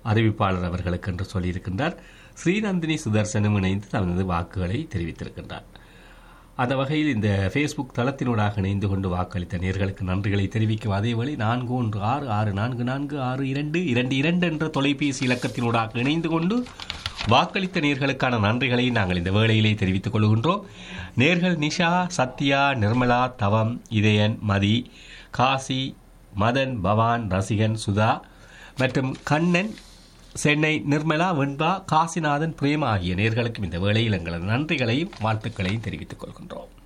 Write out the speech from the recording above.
அறிவிப்பாளர் அவர்களுக்கு என்று சொல்லியிருக்கின்றார் ஸ்ரீநந்தினி சுதர்சனும் இணைந்து தனது வாக்குகளை தெரிவித்திருக்கின்றார் அந்த வகையில் இந்த ஃபேஸ்புக் தளத்தினூடாக இணைந்து கொண்டு வாக்களித்த நேர்களுக்கு நன்றிகளை தெரிவிக்கும் அதேவேளை நான்கு ஒன்று ஆறு ஆறு நான்கு நான்கு ஆறு இரண்டு இரண்டு இரண்டு என்ற தொலைபேசி இலக்கத்தினூடாக இணைந்து கொண்டு வாக்களித்த நேர்களுக்கான நன்றிகளை நாங்கள் இந்த வேளையிலே தெரிவித்துக் கொள்கின்றோம் நேர்கள் நிஷா சத்யா நிர்மலா தவம் இதயன் மதி காசி மதன் பவான் ரசிகன் சுதா மற்றும் கண்ணன் சென்னை நிர்மலா வெண்பா காசிநாதன் பிரேமா ஆகிய நேர்களுக்கும் இந்த வேளையில் எங்களது நன்றிகளையும் வாழ்த்துக்களையும் தெரிவித்துக் கொள்கின்றோம்